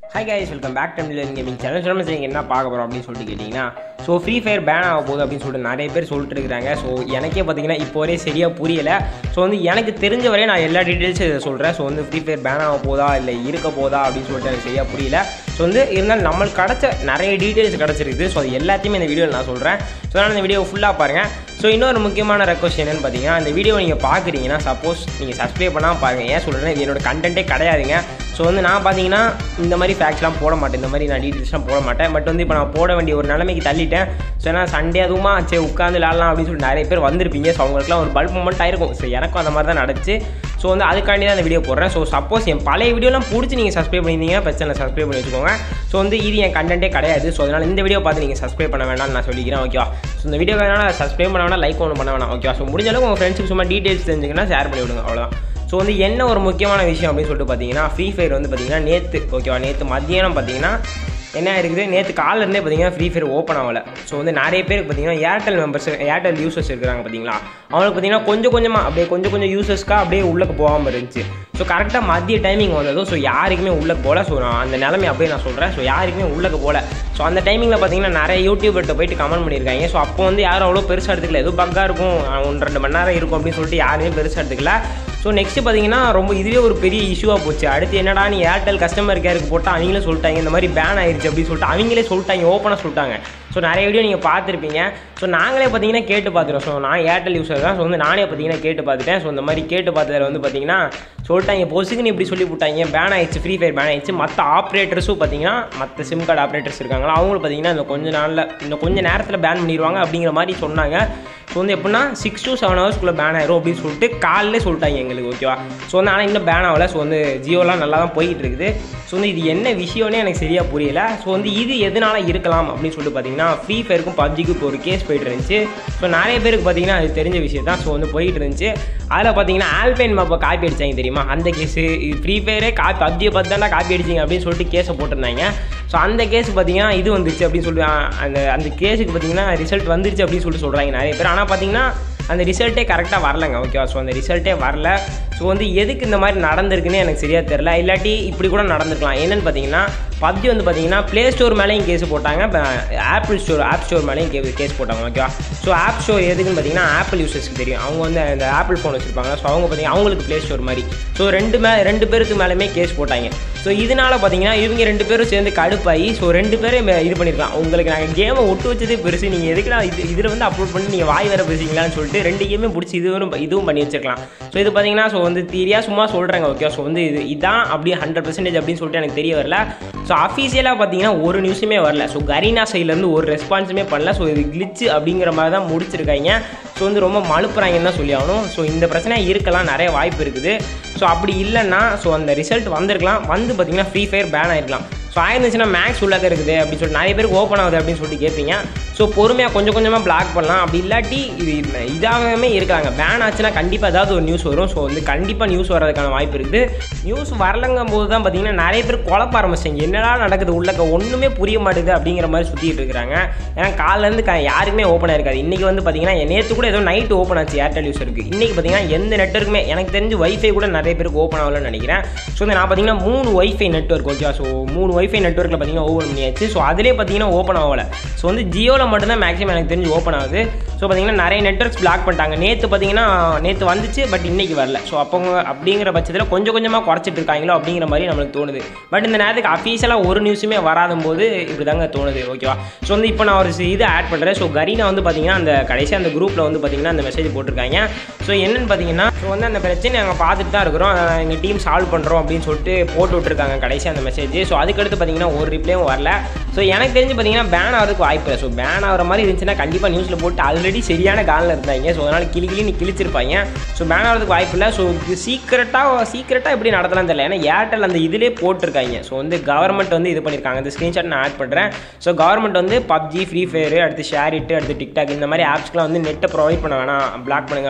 hi guys welcome back to Millan gaming channel சொல்ல செய்யுங்க என்ன பார்க்க போகிறோம் அப்படின்னு சொல்லிட்டு கேட்டிங்கன்னா ஸோ ஃப்ரீ ஃபயர் பேன் ஆக போகுது அப்படின்னு சொல்லிட்டு நிறைய பேர் சொல்லிட்டு இருக்காங்க ஸோ எனக்கே பார்த்தீங்கன்னா இப்போ வரையே சரியாக புரியல ஸோ வந்து எனக்கு தெரிஞ்ச வரையே நான் எல்லா டீட்டெயில்ஸும் இதை சொல்கிறேன் ஸோ வந்து ஃப்ரீ ஃபயர் பேன் ஆக போதா இல்லை இருக்க போதா அப்படின்னு சொல்லிட்டு எனக்கு சரியாக புரியல ஸோ வந்து இருந்தாலும் நம்மளுக்கு கிடச்ச நிறைய டீட்டெயில்ஸ் கிடச்சிருக்கு ஸோ அது எல்லாத்தையுமே இந்த வீடியோவில் நான் சொல்கிறேன் ஸோ அதனால் இந்த வீடியோ ஃபுல்லாக பாருங்கள் ஸோ இன்னொரு முக்கியமான ரெக்வஸ்ட் என்னன்னு பார்த்தீங்கன்னா இந்த வீடியோ நீங்கள் பார்க்குறீங்கன்னா சப்போஸ் நீங்கள் சப்ஸ்கிரைப் பண்ணால் பாருங்கள் ஏன் சொல்கிறேன் இது என்னோட கண்டென்ட்டே கிடையாதுங்க ஸோ வந்து நான் பார்த்தீங்கன்னா இந்த மாதிரி ஃபேக்ட்ஸ்லாம் போட மாட்டேன் இந்த மாதிரி நான் டீட்டெயில்ஸ்லாம் போட மாட்டேன் பட் வந்து இப்போ நான் போட வேண்டிய ஒரு நிலைமைக்கு தள்ளிட்டேன் ஸோ ஏன்னா சண்டே அதுவுமா சரி உட்காந்து விளாட்லாம் அப்படின்னு சொல்லிட்டு நிறைய பேர் வந்திருப்பீங்க ஸோ அவங்களுக்குலாம் ஒரு பல்ப் மூமெண்ட் ஆயிருக்கும் ஸோ எனக்கும் அந்த மாதிரி தான் நடந்துச்சு ஸோ வந்து அதுக்காண்டி தான் இந்த வீடியோ போடுறேன் ஸோ சப்போஸ் என் பழைய வீடியோலாம் பிடிச்சி நீங்கள் சப்ஸ்கிரைப் பண்ணியிருந்தீங்கன்னா பிரச்சனை சப்ஸ்கிரைப் பண்ணி வச்சுக்கோங்க ஸோ வந்து இது என் கண்டென்ட்டே கிடையாது ஸோ அதனால் இந்த வீடியோ பார்த்து நீங்கள் சப்ஸ்கிரைப் பண்ண வேண்டாம்னு நான் சொல்லிக்கிறேன் ஓகேவா ஸோ இந்த வீடியோ வேணால் சப்ஸ்கிரைப் பண்ண வேணாம் லைக் ஒன்று பண்ண வேணாம் ஓகேவா ஸோ முடிஞ்ச அளவுக்கு உங்கள் ஃப்ரெண்ட்ஸுக்கு சும்மா டீட்டெயில்ஸ் தெரிஞ்சுங்கன்னா ஷேர் பண்ணி விடுங்க அவ்வளோதான் ஸோ வந்து என்ன ஒரு முக்கியமான விஷயம் அப்படின்னு சொல்லிட்டு பார்த்தீங்கன்னா ஃப்ரீ ஃபயர் வந்து பார்த்தீங்கன்னா நேற்று ஓகேவா நேற்று மத்தியானம் பார்த்தீங்கன்னா என்ன இருக்குது நேற்று காலில் இருந்தே பார்த்தீங்கன்னா ஃப்ரீ ஃபயர் ஓப்பன் ஆகல ஸோ வந்து நிறைய பேருக்கு பார்த்தீங்கன்னா ஏர்டெல் மெம்பர்ஸ் ஏர்டெல் யூசர்ஸ் இருக்கிறாங்க பார்த்தீங்களா அவங்களுக்கு பார்த்தீங்கன்னா கொஞ்சம் கொஞ்சமாக அப்படியே கொஞ்சம் கொஞ்சம் யூசர்ஸ்க்காக அப்படியே உள்ளக்கு போகாமல் இருந்துச்சு ஸோ கரெக்டாக மதிய டைமிங் வந்ததும் ஸோ யாருக்குமே உள்ளக்கு போகல ஸோ நான் அந்த நிலைமை அப்படியே நான் சொல்கிறேன் ஸோ யாருக்குமே உள்ளக்கு போகல ஸோ அந்த டைமிங்கில் பார்த்தீங்கன்னா நிறைய யூடியூபர்கிட்ட போயிட்டு கமெண்ட் பண்ணியிருக்காங்க ஸோ அப்போ வந்து யாரும் அவ்வளோ பெருசாக எடுத்துக்கல எதுவும் பக்காக இருக்கும் ஒன்று ரெண்டு மணி நேரம் இருக்கும் அப்படின்னு சொல்லிட்டு யாருமே பெருசாக எடுத்துக்கல ஸோ நெக்ஸ்ட் பார்த்தீங்கன்னா ரொம்ப இதுவே ஒரு பெரிய இஷ்யூவாக போச்சு அடுத்து என்னடா நீ ஏர்டெல் கஸ்டமர் கேருக்கு போட்டால் அவங்களே சொல்லிட்டாங்க இந்த மாதிரி பேன் ஆயிடுச்சு அப்படின்னு சொல்லிட்டு அவங்களே சொல்லிட்டாங்க ஓப்பனாக சொல்லிட்டாங்க ஸோ நிறைய வீடியோ நீங்கள் பார்த்துருப்பீங்க ஸோ நாங்களே பார்த்தீங்கன்னா கேட்டு பார்த்துருவோம் ஸோ நான் ஏர்டெல் யூஸர் தான் ஸோ வந்து நானே பார்த்தீங்கன்னா கேட்டு பார்த்துட்டேன் ஸோ இந்த மாதிரி கேட்டு பார்த்ததில் வந்து பார்த்தீங்கன்னா சொல்லிட்டாங்க பொசுக்குன்னு இப்படி சொல்லி போட்டாங்க பேன் ஆயிடுச்சு ஃப்ரீ ஃபயர் பேன் ஆயிடுச்சு மற்ற ஆப்ரேட்டர்ஸும் பார்த்தீங்கன்னா மற்ற சிம் கார்டு ஆப்ரேட்டர்ஸ் இருக்காங்களா அவங்களும் பார்த்தீங்கன்னா இந்த கொஞ்ச நாளில் இந்த கொஞ்ச நேரத்தில் பேன் பண்ணிடுவாங்க அப்படிங்கிற மாதிரி சொன்னாங்க ஸோ வந்து எப்படின்னா சிக்ஸ் டு செவன் ஹவர்ஸ்க்குள்ளே பேன் ஆயிரும் அப்படின்னு சொல்லிட்டு காலையிலே சொல்லிட்டாங்க எங்களுக்கு ஓகேவா ஸோ வந்து ஆனால் இன்னும் பேன் ஆகலை ஸோ வந்து ஜியோலாம் நல்லா தான் போய்கிட்டு இருக்குது ஸோ வந்து இது என்ன விஷயம்னே எனக்கு சரியாக புரியல ஸோ வந்து இது எதனால இருக்கலாம் அப்படின்னு சொல்லிட்டு பார்த்தீங்கன்னா ஃப்ரீ ஃபயருக்கும் பப்ஜிக்கும் இப்போ ஒரு கேஸ் போயிட்டு இருந்துச்சு ஸோ நிறைய பேருக்கு பார்த்தீங்கன்னா அது தெரிஞ்ச விஷயம் தான் ஸோ வந்து போயிட்டு இருந்துச்சு அதில் பார்த்தீங்கன்னா ஆல்பைன் மேப்பை காப்பி அடிச்சாங்க தெரியுமா அந்த கேஸு ஃப்ரீ ஃபயரே காப்பி பப்ஜியை பார்த்து தானே காப்பி அடிச்சிங்க அப்படின்னு சொல்லிட்டு கேஸை போட்டிருந்தாங்க ஸோ அந்த கேஸ் பார்த்தீங்கன்னா இது வந்துருச்சு அப்படின்னு சொல்லி அந்த அந்த கேஸுக்கு பார்த்தீங்கன்னா ரிசல்ட் வந்துருச்சு அப்படின்னு சொல்லிட்டு சொல்கிறாங்க நிறைய பேர் ஆனால் பார்த்தீங்கன்னா அந்த ரிசல்ட்டே கரெக்டாக வரலங்க ஓகேவா ஸோ அந்த ரிசல்ட்டே வரல ஸோ வந்து எதுக்கு இந்த மாதிரி நடந்திருக்குன்னு எனக்கு சரியாக தெரில இல்லாட்டி இப்படி கூட நடந்திருக்கலாம் என்னென்னு பார்த்தீங்கன்னா பப்ஜி வந்து பார்த்தீங்கன்னா ப்ளே ஸ்டோர் மேலேயும் கேஸ் போட்டாங்க இப்போ ஆப்பிள் ஸ்டோர் ஆப் ஸ்டோர் மேலேயும் கே கேஸ் போட்டாங்க ஓகேவா ஸோ ஆப் ஸ்டோர் எதுக்குன்னு பார்த்தீங்கன்னா ஆப்பிள் யூசர்ஸ்க்கு தெரியும் அவங்க வந்து அந்த ஆப்பிள் ஃபோன் வச்சுருப்பாங்க ஸோ அவங்க பார்த்தீங்கன்னா அவங்களுக்கு ப்ளே ஸ்டோர் மாதிரி ஸோ ரெண்டு மே ரெண்டு பேருக்கு மேலேயுமே கேஸ் போட்டாங்க ஸோ இதனால் பார்த்தீங்கன்னா இவங்க ரெண்டு பேரும் சேர்ந்து கடுப்பாகி ஸோ ரெண்டு பேரும் இது பண்ணியிருக்கலாம் உங்களுக்கு நாங்கள் கேமை ஒட்டு வச்சதே பெருசு நீங்கள் எதுக்குலாம் இது இதில் வந்து அப்லோட் பண்ணி நீங்கள் வாய் வேறு பேசுவீங்களான்னு சொல்லிட்டு ரெண்டு கேமே பிடிச்சி இதுவும் இதுவும் பண்ணி வச்சிருக்கலாம் ஸோ இது பார்த்தீங்கன்னா ஸோ வந்து தீரியாக சும்மா சொல்கிறாங்க ஓகே ஸோ வந்து இது இதான் அப்படி ஹண்ட்ரட் பர்சன்டேஜ் அப்படின்னு சொல்லிட்டு எனக்கு தெரிய வரல ஸோ அஃபீஷியலாக பார்த்தீங்கன்னா ஒரு நியூஸுமே வரல ஸோ கரீனா சைட்லேருந்து ஒரு ரெஸ்பான்ஸுமே பண்ணல ஸோ இது கிளிச்சு அப்படிங்கிற மாதிரி தான் முடிச்சிருக்காங்க ஸோ வந்து ரொம்ப மழுப்புறாங்கன்னு தான் சொல்லி ஆகணும் ஸோ இந்த பிரச்சனை இருக்கலாம் நிறைய வாய்ப்பு இருக்குது ஸோ அப்படி இல்லைன்னா ஸோ அந்த ரிசல்ட் வந்திருக்கலாம் வந்து பார்த்தீங்கன்னா ஃப்ரீ ஃபயர் பேன் ஆயிருக்கலாம் ஸோ ஆயிருந்துச்சுன்னா மேக்ஸ் உள்ளாக இருக்குது அப்படின்னு சொல்லிட்டு நிறைய பேருக்கு ஓப்பன் ஆகுது அப்படின்னு சொல்லிட்டு கேட்பீங்க ஸோ பொறுமையாக கொஞ்சம் கொஞ்சமாக பிளாக் பண்ணலாம் அப்படி இல்லாட்டி இது இதாகவே இருக்காங்க பேன் ஆச்சுன்னா கண்டிப்பாக ஏதாவது ஒரு நியூஸ் வரும் ஸோ வந்து கண்டிப்பாக நியூஸ் வர்றதுக்கான வாய்ப்பு இருக்குது நியூஸ் வரலங்கும் போது தான் பார்த்தீங்கன்னா நிறைய பேர் குழப்ப ஆரம்பிச்சிட்டாங்க என்னடா நடக்குது உள்ளக்க ஒன்றுமே புரிய மாட்டேங்குது அப்படிங்கிற மாதிரி சுற்றிட்டு இருக்கிறாங்க ஏன்னா காலிலேருந்து க யாருக்குமே ஓப்பன் ஆயிருக்காது இன்றைக்கி வந்து பார்த்தீங்கன்னா நேற்று கூட ஏதோ நைட்டு ஓப்பன் ஆச்சு ஏர்டெல் யூஸருக்கு இன்றைக்கி பார்த்தீங்கன்னா எந்த நெட்ஒர்க்குமே எனக்கு தெரிஞ்சு வைஃபை கூட நிறைய பேருக்கு ஓப்பன் ஆகலன்னு நினைக்கிறேன் ஸோ வந்து நான் பார்த்தீங்கன்னா மூணு வைஃபை நெட்ஒர்க் ஓகே ஸோ மூணு வைஃபை நெட்ஒர்க்கில் பார்த்தீங்கன்னா ஓப்பன் பண்ணியாச்சு ஸோ அதிலே பார்த்தீங்கன்னா ஓப்பன் ஆகலை ஸோ வந்து ஜியோவில் மட்டும்தான் மேக்ஸிமம் எனக்கு தெரிஞ்சு ஓப்பன் ஆகுது ஸோ பார்த்தீங்கன்னா நிறைய நெட்ஒர்க்ஸ் பிளாக் பண்ணிட்டாங்க நேற்று பார்த்தீங்கன்னா நேற்று வந்துச்சு பட் இன்றைக்கி வரல ஸோ அப்போ அப்படிங்கிற பட்சத்தில் கொஞ்சம் கொஞ்சமாக குறைச்சிட்டு இருக்காங்களோ அப்படிங்கிற மாதிரி நம்மளுக்கு தோணுது பட் இந்த நேரத்துக்கு அஃபீஷியலாக ஒரு நியூஸுமே வராத போது இப்படி தாங்க தோணுது ஓகேவா ஸோ வந்து இப்போ நான் ஒரு இது ஆட் பண்ணுறேன் ஸோ கரீனா வந்து பார்த்தீங்கன்னா அந்த கடைசி அந்த குரூப்பில் வந்து பார்த்தீங்கன்னா அந்த மெசேஜ் போட்டிருக்காங்க ஸோ என்னென்னு பார்த்தீங்கன்னா ஸோ வந்து அந்த பிரச்சனை நாங்கள் பார்த்துட்டு தான் இருக்கிறோம் எங்கள் டீம் சால்வ் பண்ணுறோம் அப்படின்னு சொல்லிட்டு போட்டு விட்டுருக்காங்க கடைசி அந்த மெசேஜ் ஸோ அதுக்கடுத்து பார்த்தீங்கன்னா ஒரு ரிப்ளையும் வரல ஸோ எனக்கு தெரிஞ்சு பார்த்தீங்கன்னா பேன் ஆகிறதுக்கு வாய்ப்பு இல்லை ஸோ பேன் ஆகிற மாதிரி இருந்துச்சுன்னா கண்டிப்பாக நியூஸில் போட்டு ஆல்ரெடி சரியான காலில் இருந்தாங்க ஸோ அதனால் கிளி கிளின்னு கிழிச்சிருப்பாங்க ஸோ பேன் ஆகிறதுக்கு வாய்ப்பு இல்லை ஸோ சீக்கிரட்டாக சீக்கிரட்டாக எப்படி நடத்தலாம் தெரியல ஏன்னா ஏர்டெல் அந்த இதிலே போட்டிருக்காங்க ஸோ வந்து கவர்மெண்ட் வந்து இது பண்ணியிருக்காங்க இந்த ஸ்க்ரீன்ஷாட் நான் ஆட் பண்ணுறேன் ஸோ கவர்மெண்ட் வந்து பப்ஜி ஃப்ரீ ஃபயர் அடுத்து ஷேர் இட்டு அடுத்து டிக்டாக் இந்த மாதிரி ஆப்ஸ்க்குலாம் வந்து நெட்டை ப்ரொவைட் பண்ண வேணாம் பிளாக் பண்ணுங்க அப்படின்னு சொல்லிட்டு இது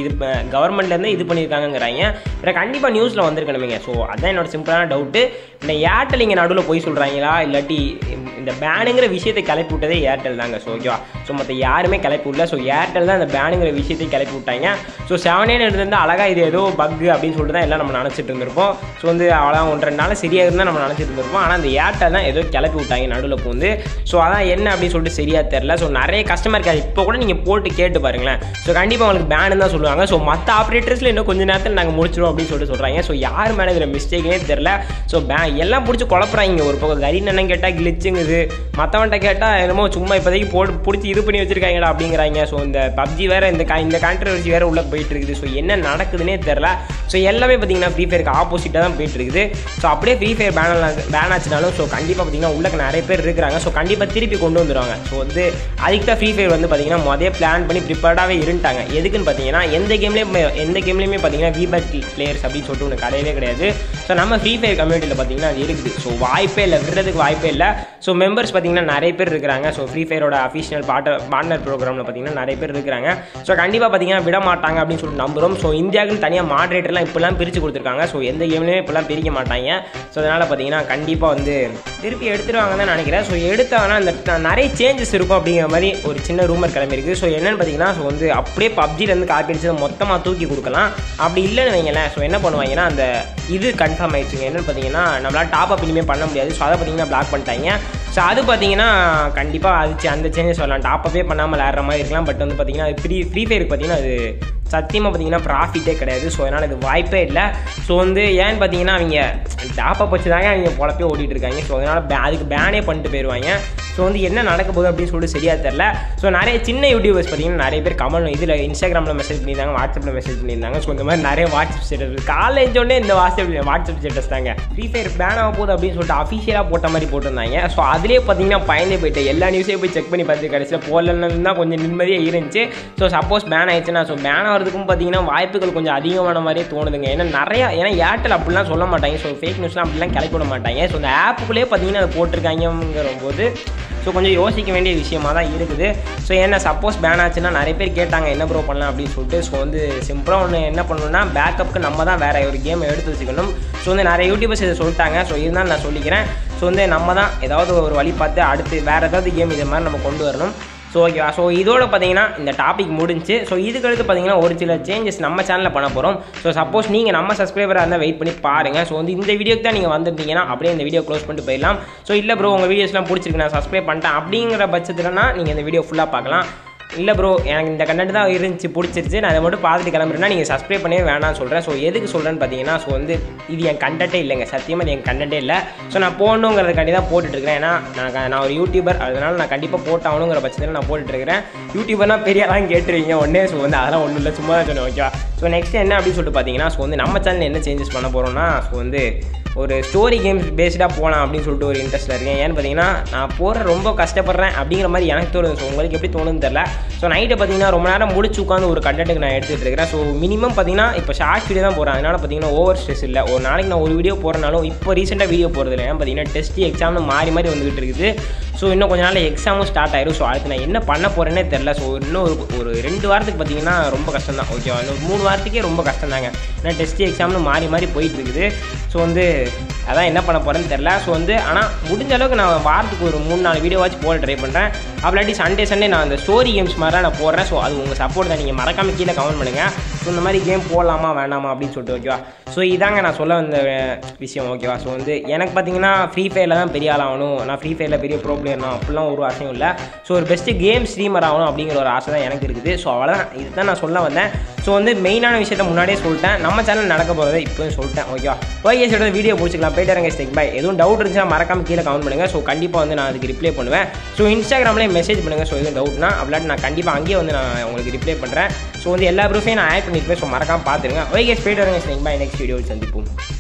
இது கவர்மெண்ட்லேருந்து இது பண்ணியிருக்காங்கங்கிறாங்க வேறு கண்டிப்பாக நியூஸில் வந்திருக்கணுமேங்க ஸோ அதான் என்னோட சிம்பிளான டவுட்டு இந்த ஏர்டெல் இங்கே நடுவில் போய் சொல்கிறாங்களா இல்லாட்டி இந்த பேனுங்கிற விஷயத்தை கிளப்பி விட்டதே ஏர்டெல் தாங்க ஸோ ஓகேவா ஸோ மற்ற யாருமே கிளப்பி விடல ஸோ ஏர்டெல் தான் இந்த பேனுங்கிற விஷயத்தை கிளப்பி விட்டாங்க ஸோ செவனே இருந்து அழகாக இது ஏதோ பக் அப்படின்னு சொல்லிட்டு தான் எல்லாம் நம்ம நினச்சிட்டு இருந்திருப்போம் ஸோ வந்து அவ்வளோ ஒன்றரை ரெண்டு நாள் சரியாக இருந்தால் நம்ம நினச்சிட்டு இருந்திருப்போம் ஆனால் அந்த ஏர்டெல் தான் ஏதோ கிளப்பி விட்டாங்க நடுவில் போந்து ஸோ அதான் என்ன அப்படின்னு சொல்லிட்டு சரியாக தெரில ஸோ நிறைய கஸ்டமர் கேர் இப்போ கூட நீங்கள் போட்டு கேட்டு பாருங்களேன் ஸோ கண்டிப்பாக உங்களுக்கு பேனு தான் சொல்லுவாங்க ஸோ மற்ற ஆப்ரேட்டர்ஸில் இன்னும் கொஞ்சம் நேரத்தில் நாங்கள் முடிச்சிடுவோம் அப்படின்னு சொல்லிட்டு சொல்கிறாங்க ஸோ யார் மேலே இதில் மிஸ்டேக்னே தெரில ஸோ பே எல்லாம் பிடிச்சி குழப்புறாங்க ஒரு பக்கம் கரி என்னன்னு கேட்டால் கிளிச்சுங்குது மற்றவன்ட்ட கேட்டால் என்னமோ சும்மா இப்போதைக்கு போட்டு பிடிச்சி இது பண்ணி வச்சிருக்காங்கடா அப்படிங்கிறாங்க ஸோ இந்த பப்ஜி வேறு இந்த கா இந்த கான்ட்ரவர்சி வேறு உள்ளே போயிட்டு இருக்குது ஸோ என்ன நடக்குதுன்னே தெரில ஸோ எல்லாமே பார்த்தீங்கன்னா ஃப்ரீ ஃபயருக்கு ஆப்போசிட்டாக தான் போயிட்டு இருக்குது ஸோ அப்படியே ஃப்ரீ ஃபயர் பேன் பேன் ஆச்சுனாலும் ஸோ கண்டிப்பாக பார்த்தீங்கன்னா உள்ளக்கு நிறைய பேர் இருக்கிறாங்க ஸோ கண்டிப்பாக திருப்பி கொண்டு வந்துடுவாங்க ஸோ வந்து அதுக்கு தான் ஃப்ரீ ஃபயர் வந்து பார்த்தீங்கன்னா முதல்ல பிளான் பண்ணி ப்ரிப்பேர்டாகவே இருந்துட்டாங்க எதுக்குன்னு பார்த்தீங்கன்னா எந்த கேம்லேயும் எந்த கேம்லேயுமே பார்த்தீங்கன்னா வீபேக் பிளேயர்ஸ் அப்படின்னு சொல்லிட்டு ஒன்று கிடையவே கிடையாது ஸோ நம்ம ஃப்ரீ ஃபயர் கம்யூனிட்டியில் பார்த்தீங்கன்னா அது இருக்குது ஸோ வாய்ப்பே இல்லை விடுறதுக்கு வாய்ப்பே இல்லை ஸோ மெம்பர்ஸ் பார்த்தீங்கன்னா நிறைய பேர் இருக்கிறாங்க ஸோ ஃப்ரீ ஃபயரோட அஃபிஷியல் பார்ட்டர் பார்ட்னர் ப்ரோக்ராமில் பார்த்தீங்கன்னா நிறைய பேர் இருக்கிறாங்க ஸோ கண்டிப்பாக பார்த்தீங்கன்னா விட மாட்டாங்க அப்படின்னு சொல்லிட்டு நம்புகிறோம் ஸோ இந்தியாவுக்குன்னு தனியாக மாடரேட்டர்லாம் இப்போலாம் பிரித்து கொடுத்துருக்காங்க ஸோ எந்த கேம்லேயுமே இப்போலாம் பிரிக்க மாட்டாங்க ஸோ அதனால் பார்த்தீங்கன்னா கண்டிப்பாக வந்து திருப்பி எடுத்துருவாங்க தான் நினைக்கிறேன் ஸோ எடுத்தாங்கன்னா அந்த நிறைய சேஞ்சஸ் இருக்கும் அப்படிங்கிற மாதிரி ஒரு சின்ன ரூமர் கிளம்பியிருக்கு ஸோ என்னென்னு பார்த்தீங்கன்னா ஸோ வந்து அப்படியே பப்ஜிலேருந்து காப்பி அடிச்சதை மொத்தமாக தூக்கி கொடுக்கலாம் அப்படி இல்லைன்னு வைங்களேன் ஸோ என்ன பண்ணுவாங்கன்னா அந்த இது கன்ஃபார்ம் ஆயிடுச்சுங்க என்னென்னு பார்த்தீங்கன்னா நம்மளால் டாப் அப் இனிமேல் பண்ண முடியாது ஸோ அதை பார்த்தீங்கன்னா பிளாக் பண்ணிட்டாங்க ஸோ அது பார்த்தீங்கன்னா கண்டிப்பாக அது அந்த சேஞ்சஸ் வரலாம் டாப் அப்பே பண்ணாமல் விளையாடுற மாதிரி இருக்கலாம் பட் வந்து பார்த்தீங்கன்னா அது ஃப்ரீ ஃப்ரீ ஃபயருக்கு பார்த்தீங்கன்னா அது சத்தியமாக பார்த்தீங்கன்னா ப்ராஃபிட்டே கிடையாது ஸோ அதனால் இது வாய்ப்பே இல்லை ஸோ வந்து ஏன்னு பார்த்தீங்கன்னா அவங்க டாப்பப் வச்சு தாங்க அவங்க பொழப்பே ஓடிட்டு இருக்காங்க ஸோ அதனால் பே அதுக்கு பேனே பண்ணிட்டு போயிடுவாங்க ஸோ வந்து என்ன நடக்க போகுது அப்படின்னு சொல்லிட்டு சரியாக தெரில ஸோ நிறைய சின்ன யூடியூபர்ஸ் பார்த்தீங்கன்னா நிறைய பேர் கமெண்ட் இதில் இன்ஸ்டாகிராமில் மெசேஜ் பண்ணியிருந்தாங்க வாட்ஸ்அப்பில் மெசேஜ் பண்ணியிருந்தாங்க ஸோ இந்த மாதிரி நிறைய வாட்ஸ்அப் ஸ்டேட்டஸ் காலேஜ் உடனே இந்த வாட்ஸ்அப் வாட்ஸ்அப் ஸ்டேட்டஸ் தாங்க ஃப்ரீ ஃபயர் பேன் ஆக போகுது அப்படின்னு சொல்லிட்டு அஃபிஷியலாக போட்ட மாதிரி போட்டிருந்தாங்க ஸோ அதுலேயே பார்த்தீங்கன்னா பயந்தே போயிட்டு எல்லா நியூஸையும் போய் செக் பண்ணி பார்த்து கடைசியில் போடலன்னு தான் கொஞ்சம் நிம்மதியாக இருந்துச்சு ஸோ சப்போஸ் பேன் ஆயிடுச்சுன்னா ஸோ பேன் ஆகிறதுக்கும் பார்த்தீங்கன்னா வாய்ப்புகள் கொஞ்சம் அதிகமான மாதிரியே தோணுதுங்க ஏன்னா நிறையா ஏன்னா ஏர்டெல் அப்படிலாம் சொல்ல மாட்டாங்க ஸோ ஃபேக் நியூஸ்லாம் அப்படிலாம் கிளப்பி விட மாட்டாங்க ஸோ இந்த ஆப்புக்குள்ளேயே பார்த்தீங்கன்னா அதை போட்டிருக்காங்கிற போது ஸோ கொஞ்சம் யோசிக்க வேண்டிய விஷயமா தான் இருக்குது ஸோ என்ன சப்போஸ் பேன் ஆச்சுன்னா நிறைய பேர் கேட்டாங்க என்ன ப்ரோ பண்ணலாம் அப்படின்னு சொல்லிட்டு ஸோ வந்து சிம்பிளாக ஒன்று என்ன பண்ணணும்னா பேக்கப்புக்கு நம்ம தான் வேறு ஒரு கேம் எடுத்து வச்சுக்கணும் ஸோ வந்து நிறைய யூடியூபர்ஸ் இதை சொல்லிட்டாங்க ஸோ இருந்தாலும் நான் சொல்லிக்கிறேன் ஸோ வந்து நம்ம தான் ஏதாவது ஒரு வழி பார்த்து அடுத்து வேறு ஏதாவது கேம் இது மாதிரி நம்ம கொண்டு வரணும் ஸோ ஓகேவா ஸோ இதோட பார்த்தீங்கன்னா இந்த டாபிக் முடிஞ்சு ஸோ இதுக்கு அடுத்து பார்த்தீங்கன்னா ஒரு சில சேஞ்சஸ் நம்ம சேனலில் பண்ண போகிறோம் ஸோ சப்போஸ் நீங்கள் நம்ம சப்ஸ்கிரைபராக இருந்தால் வெயிட் பண்ணி பாருங்கள் ஸோ வந்து இந்த வீடியோக்கு தான் நீங்கள் வந்திருந்தீங்கன்னா அப்படியே இந்த வீடியோ க்ளோஸ் பண்ணிட்டு போயிடலாம் ஸோ இல்லை ப்ரோ உங்கள் வீடியோஸ்லாம் பிடிச்சிருக்கு நான் சப்ஸ்கிரைப் பண்ணிட்டேன் அப்படிங்கிற பட்சத்துலனா நீங்கள் இந்த வீடியோ ஃபுல்லாக பார்க்கலாம் இல்லை ப்ரோ எனக்கு இந்த கண்டென்ட் தான் இருந்துச்சு பிடிச்சிருச்சு நான் அதை மட்டும் பார்த்துட்டு கிளம்புறேன்னா நீங்கள் சப்ஸ்கிரைப் பண்ணவே வேணாம்னு சொல்கிறேன் ஸோ எதுக்கு சொல்கிறேன்னு பார்த்தீங்கன்னா ஸோ வந்து இது என் கண்டென்ட்டே இல்லைங்க சத்தியமாக இது என் கண்டென்ட்டே இல்லை ஸோ நான் போடணுங்கிறதுக்காண்டி தான் போட்டுட்ருக்கேன் ஏன்னா நான் க- நான் ஒரு யூடியூபர் அதனால நான் கண்டிப்பாக போட்டாகணுங்கிற பட்சத்தில் நான் போட்டுட்ருக்கிறேன் யூடியூபர்னா பெரியலாம் கேட்டுருவீங்க ஒன்றே ஸோ வந்து அதெல்லாம் ஒன்றும் இல்லை சும்மா தான் சொன்னேன் ஓகேவா ஸோ நெக்ஸ்ட் என்ன அப்படின்னு சொல்லிட்டு பார்த்தீங்கன்னா ஸோ வந்து நம்ம சேனல் என்ன சேஞ்சஸ் பண்ண போகிறோம்னா ஸோ வந்து ஒரு ஸ்டோரி கேம்ஸ் பேஸ்டாக போகலாம் அப்படின்னு சொல்லிட்டு ஒரு இன்ட்ரெஸ்ட்டில் இருக்கேன் ஏன்னு பார்த்தீங்கன்னா நான் போகிற ரொம்ப கஷ்டப்படுறேன் அப்படிங்கிற மாதிரி எனக்கு தோணுது ஸோ உங்களுக்கு எப்படி தோணுன்னு தெரில ஸோ நைட்டை பார்த்தீங்கன்னா ரொம்ப நேரம் முடிச்சு உட்காந்து ஒரு கண்டென்ட்டுக்கு நான் எடுத்துகிட்டு இருக்கிறேன் ஸோ மினிமம் பார்த்தீங்கன்னா இப்போ ஷார்ட் வீடியோ தான் போகிறேன் அதனால் பார்த்தீங்கன்னா ஓவர் ஸ்ட்ரெஸ் இல்லை ஒரு நாளைக்கு நான் ஒரு வீடியோ போகிறனாலும் இப்போ ரீசெண்டாக வீடியோ போகிறது இல்லை ஏன் பார்த்தீங்கன்னா டெஸ்ட் எக்ஸாம்னு மாறி மாறி வந்துகிட்டு இருக்குது ஸோ இன்னும் கொஞ்ச நாள் எக்ஸாமும் ஸ்டார்ட் ஆயிரும் ஸோ அடுத்து நான் என்ன பண்ண போகிறேன்னே தெரில ஸோ இன்னும் ஒரு ஒரு ரெண்டு வாரத்துக்கு பார்த்தீங்கன்னா ரொம்ப கஷ்டம் தான் ஓகேவா இன்னும் மூணு வாரத்துக்கே ரொம்ப கஷ்டம் தாங்க ஏன்னா டெஸ்ட் எக்ஸாம்னு மாறி மாறி போயிட்டு இருக்குது ஸோ வந்து அதான் என்ன பண்ண போகிறேன்னு தெரில ஸோ வந்து ஆனால் முடிஞ்ச அளவுக்கு நான் வாரத்துக்கு ஒரு மூணு நாலு வீடியோவாச்சும் போட ட்ரை பண்ணுறேன் அப்படி சண்டே சண்டே நான் அந்த ஸ்டோரி கேம்ஸ் மாதிரிலாம் நான் போடுறேன் ஸோ அது உங்கள் சப்போர்ட் தான் நீங்கள் மறக்காம கீழே கமெண்ட் பண்ணுங்கள் ஸோ இந்த மாதிரி கேம் போடலாமா வேணாமா அப்படின்னு சொல்லிட்டு ஓகேவா ஸோ இதாங்க நான் சொல்ல வந்த அஹ், விஷயம் ஓகேவா ஸோ வந்து எனக்கு பார்த்தீங்கன்னா ஃப்ரீ ஃபயரில் தான் பெரிய ஆள் ஆகணும் நான் ஃப்ரீ ஃபயரில் பெரிய ப்ரோ பிளேயர்னா அப்படிலாம் ஒரு ஆசையும் இல்லை ஸோ ஒரு பெஸ்ட்டு கேம் ஸ்ட்ரீமர் ஆகணும் அப்படிங்கிற ஒரு ஆசை தான் எனக்கு இருக்குது ஸோ அவ்வளோதான் இதுதான் நான் சொல்ல வந்தேன் ஸோ வந்து மெயினான விஷயத்த முன்னாடியே சொல்லிட்டேன் நம்ம சேனல் நடக்க போகிறத இப்போயும் சொல்லிட்டேன் ஓகேவா ஓகே சொல்கிறது வீடியோ பிடிச்சிக்கலாம் போயிட்டு இருங்க ஸ்டெக் பை எதுவும் டவுட் இருந்துச்சுன்னா மறக்காம கீழே கமெண்ட் பண்ணுங்கள் ஸோ கண்டிப்பாக வந்து நான் அதுக்கு ரிப்ளை பண்ணுவேன் ஸோ இன்ஸ்டாகிராம்லேயே மெசேஜ் பண்ணுங்கள் ஸோ எதுவும் டவுட்னா அப்படின்ட்டு நான் கண்டிப்பாக அங்கேயே வந்து நான் உங்களுக்கு ரிப்ளை பண்ணுறேன் ஸோ வந்து எல்லா ப்ரூஃபையும் நான் ஆட் பண்ணியிருப்பேன் ஸோ மறக்காம பார்த்துருங்க ஓகே போயிட்டு வரங்க ஸ்டெக் பை நெக்ஸ்ட் வீடியோ சந்திப்போம்